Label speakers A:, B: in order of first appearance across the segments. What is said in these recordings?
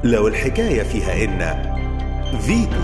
A: لو الحكاية فيها إن فيتو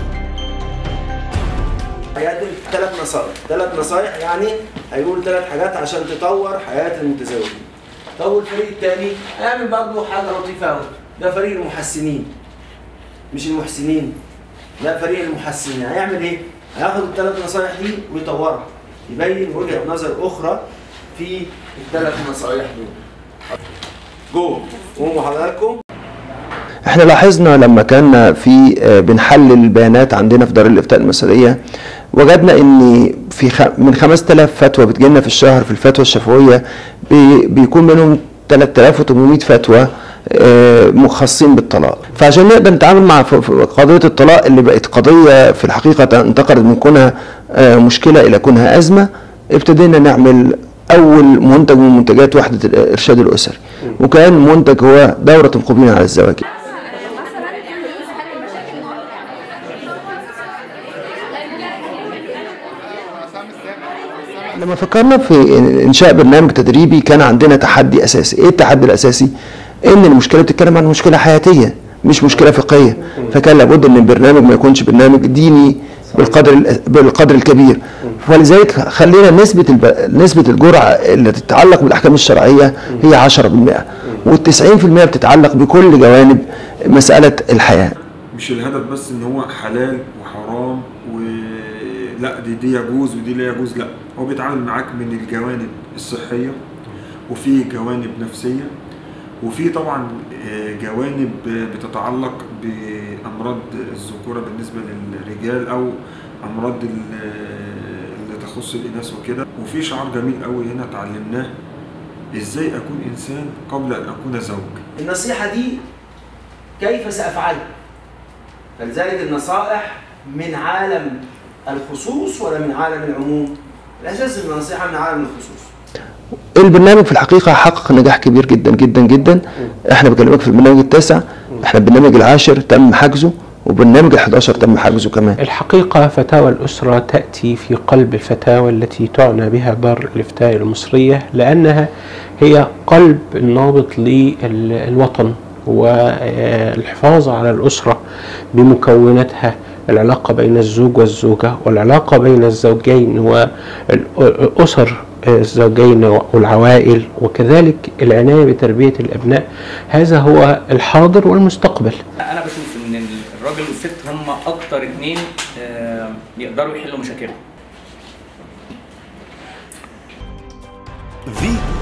B: هيقدم ثلاث نصائح ثلاث نصائح يعني هيقول ثلاث حاجات عشان تطور حياة المتزوجين طب والفريق الثاني هيعمل برضه حاجة لطيفة قوي ده فريق المحسنين مش المحسنين لا فريق المحسنين هيعمل ايه؟ هياخد الثلاث نصائح دي ويطورها يبين وجهة نظر أخرى في الثلاث نصائح دول جو قوموا حضراتكم
C: احنا لاحظنا لما كنا في آه، بنحلل البيانات عندنا في دار الافتاء المصريه وجدنا ان في خ... من 5000 فتوى بتجيلنا في الشهر في الفتوى الشفويه بي... بيكون منهم 3800 فتوى آه، مخصصين بالطلاق فعشان نقدر نتعامل مع ف- ف- قضيه الطلاق اللي بقت قضيه في الحقيقه انتقلت من كونها آه، مشكله الى كونها ازمه ابتدينا نعمل اول منتج من منتجات وحده الارشاد الاسري وكان منتج هو دوره مقبلين على الزواج لما فكرنا في انشاء برنامج تدريبي كان عندنا تحدي اساسي ايه التحدي الاساسي ان المشكله بتتكلم عن مشكله حياتيه مش مشكله فقهيه فكان لابد ان البرنامج ما يكونش برنامج ديني بالقدر ال- بالقدر الكبير ولذلك خلينا نسبه الب... نسبه الجرعه اللي تتعلق بالاحكام الشرعيه هي 10% وال90% بتتعلق بكل جوانب مساله الحياه
D: مش الهدف بس ان هو حلال وحرام ولا دي دي يجوز ودي لا يجوز لا هو بيتعامل معاك من الجوانب الصحيه وفي جوانب نفسيه وفي طبعا آه، جوانب آه، بتتعلق بامراض الذكوره بالنسبه للرجال او امراض ال- اللي تخص الاناث وكده وفي شعار جميل قوي هنا اتعلمناه ازاي اكون انسان قبل ان اكون زوج
B: النصيحة دي كيف سأفعلها فلذلك النصائح من عالم الخصوص ولا من عالم العموم الأساس إن النصيحة من عالم الخصوص
C: البرنامج في الحقيقة حقق نجاح كبير جدا جدا جدا احنا بكلمك في البرنامج التاسع احنا البرنامج العاشر تم حجزه وبرنامج ال11 تم حجزه كمان
E: الحقيقة فتاوى الأسرة تأتي في قلب الفتاوى التي تعنى بها دار الإفتاء المصرية لأنها هي قلب النابض للوطن والحفاظ على الأسرة بمكوناتها العلاقة بين الزوج والزوجة والعلاقة بين الزوجين والأسر الزوجين والعوائل وكذلك العناية بتربية الأبناء هذا هو الحاضر والمستقبل
F: انا بشوف ان الراجل والست هم اكتر اتنين آه، يقدروا يحلوا مشاكلهم
A: فيتو